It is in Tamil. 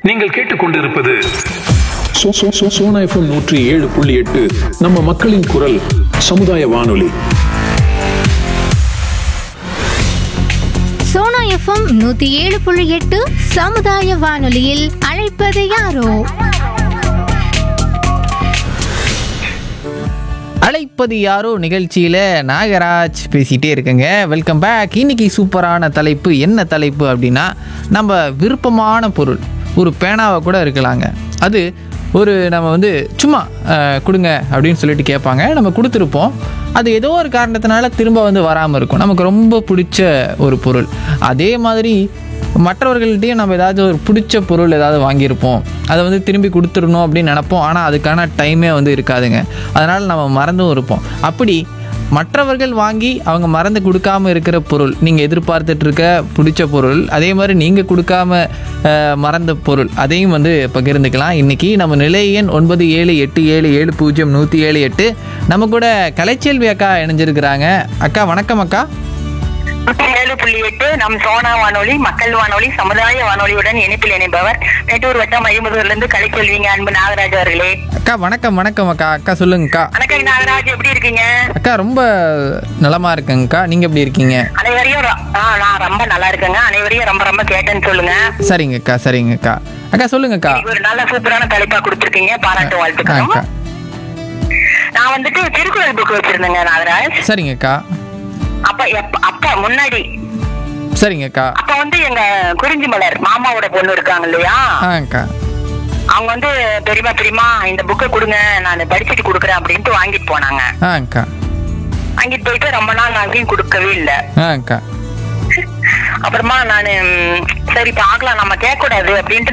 நீங்கள் கேட்டுக்கொண்டிருப்பது சோ- சோ- சோ- சோனா எஃப்எம் நூற்றி ஏழு புள்ளி எட்டு நம்ம மக்களின் குரல் சமுதாய வானொலி சோனா எஃப்எம் நூத்தி ஏழு புள்ளி எட்டு சமுதாய வானொலியில் அழைப்பது யாரோ அழைப்பது யாரோ நிகழ்ச்சியில் நாகராஜ் பேசிகிட்டே இருக்கேங்க வெல்கம் பேக் இன்னைக்கு சூப்பரான தலைப்பு என்ன தலைப்பு அப்படின்னா நம்ம விருப்பமான பொருள் ஒரு பேனாவை கூட இருக்கலாங்க அது ஒரு நம்ம வந்து சும்மா அஹ், கொடுங்க அப்படின்னு சொல்லிட்டு கேட்பாங்க நம்ம கொடுத்துருப்போம் அது ஏதோ ஒரு காரணத்தினால திரும்ப வந்து வராமல் இருக்கும் நமக்கு ரொம்ப பிடிச்ச ஒரு பொருள் அதே மாதிரி மற்றவர்கள்ட்டையும் நம்ம ஏதாவது ஒரு பிடிச்ச பொருள் ஏதாவது வாங்கியிருப்போம் அதை வந்து திரும்பி கொடுத்துடணும் அப்படின்னு நினப்போம் ஆனால் அதுக்கான டைமே வந்து இருக்காதுங்க அதனால் நம்ம மறந்தும் இருப்போம் அப்படி மற்றவர்கள் வாங்கி அவங்க மறந்து கொடுக்காம இருக்கிற பொருள் நீங்கள் எதிர்பார்த்துட்டு இருக்க பிடிச்ச பொருள் அதே மாதிரி நீங்கள் கொடுக்காம அஹ், மறந்த பொருள் அதையும் வந்து பகிர்ந்துக்கலாம் இன்றைக்கி நம்ம நிலைய எண் ஒன்பது ஏழு எட்டு ஏழு ஏழு பூஜ்ஜியம் நூற்றி ஏழு எட்டு நம்ம கூட கலைச்செல்வி அக்கா இணைஞ்சிருக்கிறாங்க அக்கா வணக்கம் அக்கா நூற்றி ஏழு புள்ளி எட்டு நம் சோனா வானொலி மக்கள் வானொலி சமுதாய வானொலியுடன் இணைப்பில் இணைப்பவர் மேட்டூர் வட்டம் ஐம்பதூர்ல இருந்து கலைச்செல்விங்க அன்பு நாகராஜ் அவர்களே அக்கா வணக்கம் வணக்கம் அக்கா அக்கா சொல்லுங்கக்கா வணக்கம் நாகராஜ் எப்படி இருக்கீங்க அக்கா ரொம்ப நலமா இருக்கேங்கக்கா நீங்க எப்படி இருக்கீங்க அனைவரையும் ரொ- ஆ, நான் ரொம்ப நல்லா இருக்கேங்க அனைவரையும் ரொம்ப ரொம்ப கேட்டேன்னு சொல்லுங்க சரிங்கக்கா சரிங்கக்கா அக்கா சொல்லுங்கக்கா இன்னைக்கு ஒரு நல்ல சூப்பரான தலைப்பா கொடுத்திருக்கீங்க பாராட்டு ஆ, வாழ்த்துக்கிறோம் அக்கா நான் வந்துட்டு திருக்குறள் புக் வச்சிருந்தேங்க நாகராஜ் சரிங்கக்கா அப்ப எப்ப அப்ப முன்னாடி சரிங்கக்கா அப்ப வந்து எங்க குறிஞ்சி மலர் மாமாவோட பொண்ணு இருக்காங்க இல்லையா ஆ அக்கா அவங்க வந்து பெரியமா பெரியமா இந்த புக்கை கொடுங்க நான் படிச்சுட்டு கொடுக்குறேன் அப்படின்ட்டு வாங்கிட்டு போனாங்க ஆ அக்கா வாங்கிட்டு போயிட்டு ரொம்ப நாள் அங்கேயும் கொடுக்கவே இல்ல ஆ அக்கா அப்புறமா நானு ம், சரி பார்க்கலாம் நம்ம கேட்க கூடாது அப்படின்ட்டு